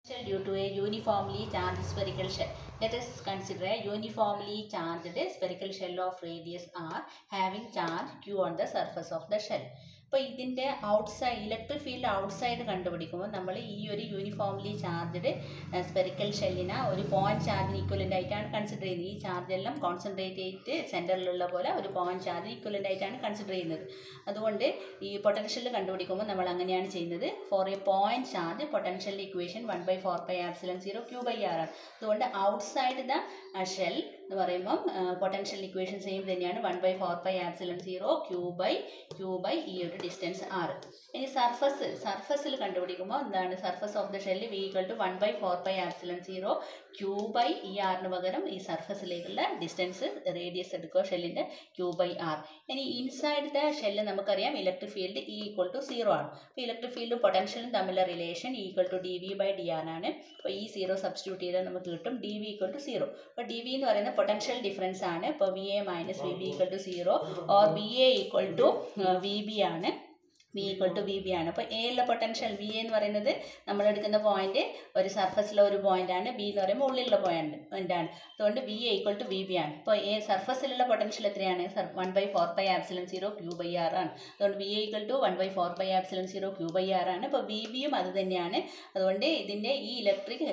due to a uniformly charged spherical shell. Let us consider a uniformly charged spherical shell of radius r having charge q on the surface of the shell. അപ്പോൾ ഇതിൻ്റെ outside electric field outside കണ്ടുപിടിക്കുമ്പോൾ നമ്മൾ ഈ ഒരു uniformly charged spherical ഷെല്ലിനെ ഒരു point ചാർജിന് equivalent ആയിട്ടാണ് കൺസിഡർ ചെയ്യുന്നത് ഈ ചാർജ് എല്ലാം കോൺസെൻട്രേറ്റ് ചെയ്തിട്ട് സെൻറ്ററിലുള്ള പോലെ ഒരു പോയിന്റ് ചാർജിന് ഈക്വലൻ്റ് ആയിട്ടാണ് കൺസിഡർ ചെയ്യുന്നത് അതുകൊണ്ട് ഈ പൊട്ടൻഷ്യൽ കണ്ടുപിടിക്കുമ്പോൾ നമ്മൾ അങ്ങനെയാണ് ചെയ്യുന്നത് for a point charge potential equation one by four by epsilon zero q by r ആണ് അതുകൊണ്ട് ഔട്ട്സൈഡ് ദ ഷെൽ എന്ന് പറയുമ്പം പൊട്ടൻഷ്യൽ ഇക്വേഷൻ സെയിം തന്നെയാണ് one by four by epsilon zero q by q by ഈ ഒരു distance r ഇനി surface സർഫസിൽ കണ്ടുപിടിക്കുമ്പോൾ എന്താണ് surface of the shell V equal to one by four by epsilon zero q by ഈ ആറിന് പകരം ഈ സർഫസിലേക്കുള്ള ഡിസ്റ്റൻസ് റേഡിയസ് എടുക്കുക ഷെല്ലിൻ്റെ ക്യൂ ബൈ ആർ ഇനി ഇൻസൈഡ് ദ ഷെല്ല് നമുക്കറിയാം electric field E equal to zero ആണ് അപ്പോൾ ഇലക്ട്രിക് ഫീൽഡും പൊട്ടൻഷ്യലും തമ്മിലുള്ള relation equal to d V by D R ആണ് അപ്പോൾ ഈ സീറോ സബ്സ്റ്റിറ്റ്യൂട്ട് ചെയ്താൽ നമുക്ക് കിട്ടും d V equal to zero അപ്പോൾ ഡി വി എന്ന് പറയുന്നത് പൊട്ടൻഷ്യൽ ഡിഫറൻസ് ആണ് ഇപ്പോൾ V A minus V B equal to zero or V A equal to V B ആണ് V equal to V B ആണ് അപ്പോൾ എ ഉള്ള പൊട്ടൻഷ്യൽ വി എന്ന് പറയുന്നത് നമ്മൾ എടുക്കുന്ന പോയിന്റ് ഒരു സർഫസിലെ ഒരു പോയിന്റ് ആണ് ബി എന്ന് പറയുമ്പോൾ ഉള്ളിലുള്ള പോയിന്റ് ആണ് അതുകൊണ്ട് V A equal to V B ആണ് ഇപ്പോൾ എ സർഫസിലുള്ള പൊട്ടൻഷ്യൽ എത്രയാണ് one by four by epsilon zero q by r ആണ് അതുകൊണ്ട് V A equal to one by four by epsilon zero q by r ആണ് ഇപ്പോൾ വി ബിയും അത് തന്നെയാണ് അതുകൊണ്ട് ഇതിൻ്റെ ഈ ഇലക്ട്രിക്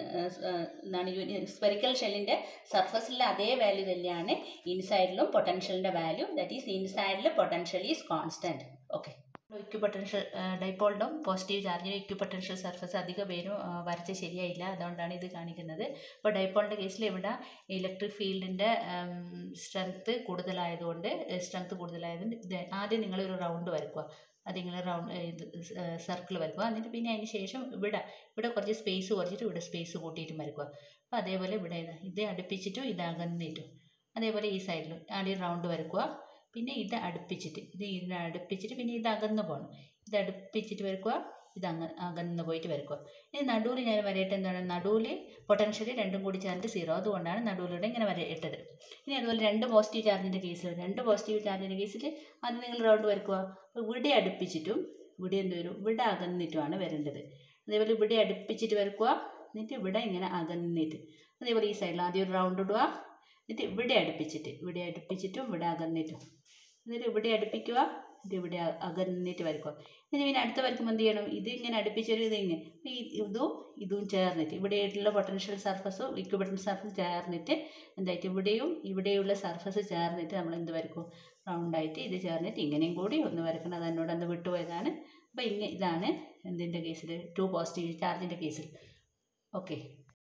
എന്താണ് സ്പെറിക്കൽ ഷെല്ലിൻ്റെ സർഫസിലെ അതേ വാല്യൂ തന്നെയാണ് ഇൻസൈഡിലും പൊട്ടൻഷ്യലിൻ്റെ വാല്യൂ ദാറ്റ് ഈസ് ഇൻസൈഡിൽ potential is constant okay equipotential ഡൈപ്പോളിനും പോസിറ്റീവ് ചാർജിനും ഇക്വ പൊട്ടൻഷ്യൽ സർഫസ് അധിക പേരും വരച്ച് ശരിയായില്ല അതുകൊണ്ടാണ് ഇത് കാണിക്കുന്നത് ഇപ്പോൾ ഡൈപ്പോളിൻ്റെ കേസിൽ ഇവിടെ ഇലക്ട്രിക് ഫീൽഡിൻ്റെ സ്ട്രെങ്ത്ത് കൂടുതലായതുകൊണ്ട് സ്ട്രെങ്ത്ത് കൂടുതലായതുകൊണ്ട് ഇത് ആദ്യം നിങ്ങളൊരു റൗണ്ട് വരയ്ക്കുക അത് നിങ്ങൾ റൗണ്ട് ഇത് സർക്കിൾ വരയ്ക്കുക എന്നിട്ട് പിന്നെ അതിന് ശേഷം ഇവിടെ ഇവിടെ കുറച്ച് സ്പേസ് കുറച്ചിട്ട് ഇവിടെ സ്പേസ് കൂട്ടിയിട്ടും വരയ്ക്കുക അപ്പോൾ അതേപോലെ ഇവിടെ ഇത് അടുപ്പിച്ചിട്ടും ഇത് അകന്നിട്ടും അതേപോലെ ഈ സൈഡിലും ആദ്യം റൗണ്ട് വരയ്ക്കുക പിന്നെ ഇത് അടുപ്പിച്ചിട്ട് ഇത് ഇതിനെ അടുപ്പിച്ചിട്ട് പിന്നെ ഇത് അകന്ന് പോകണം ഇത് അടുപ്പിച്ചിട്ട് വരയ്ക്കുക ഇത് അങ്ങ് അകന്ന് പോയിട്ട് വരയ്ക്കുക ഇനി നടുവിൽ ഞാൻ വരയിട്ട് എന്താണ് നടുവിൽ പൊട്ടൻഷ്യൽ രണ്ടും കൂടി ചേർന്നിട്ട് സീറോ അതുകൊണ്ടാണ് നടുവിലൂടെ ഇങ്ങനെ വരയിട്ടത് ഇനി അതുപോലെ രണ്ട് പോസിറ്റീവ് ചാർജിൻ്റെ കേസിൽ രണ്ട് പോസിറ്റീവ് ചാർജിൻ്റെ കേസിൽ ആദ്യം നിങ്ങൾ റൗണ്ട് വരയ്ക്കുക അപ്പോൾ ഇവിടെ അടുപ്പിച്ചിട്ടും ഇവിടെ എന്ത് വരും ഇവിടെ അകന്നിട്ടുമാണ് വരേണ്ടത് അതേപോലെ ഇവിടെ അടുപ്പിച്ചിട്ട് വരയ്ക്കുക എന്നിട്ട് ഇവിടെ ഇങ്ങനെ അകന്നിട്ട് അതേപോലെ ഈ സൈഡിൽ ആദ്യം ഒരു റൗണ്ട് ഇടുക എന്നിട്ട് ഇവിടെ അടുപ്പിച്ചിട്ട് ഇവിടെ അടുപ്പിച്ചിട്ടും ഇവിടെ അകന്നിട്ടും എന്നിട്ട് ഇവിടെ അടുപ്പിക്കുക ഇത് ഇവിടെ അകന്നിട്ട് വരയ്ക്കുക എന്നിട്ട് പിന്നെ അടുത്ത വരയ്ക്കുമ്പോൾ എന്ത് ചെയ്യണം ഇത് ഇങ്ങനെ അടുപ്പിച്ചൊരു ഇത് ഇങ്ങനെ ഈ ഇതും ഇതും ചേർന്നിട്ട് ഇവിടെയായിട്ടുള്ള പൊട്ടൻഷ്യൽ സർഫസും ഇക്വിബട്ടൻ സർഫസ് ചേർന്നിട്ട് എന്തായിട്ട് ഇവിടെയും ഇവിടെയുള്ള സർഫസ് ചേർന്നിട്ട് നമ്മൾ എന്ത് വരയ്ക്കും റൗണ്ടായിട്ട് ഇത് ചേർന്നിട്ട് ഇങ്ങനെയും കൂടി ഒന്ന് വരക്കണം അത് എന്നോട് അന്ന് വിട്ടുപോയതാണ് അപ്പോൾ ഇങ്ങനെ ഇതാണ് എന്തിൻ്റെ കേസിൽ ടു പോസിറ്റീവ് ചാർജിൻ്റെ കേസിൽ ഓക്കെ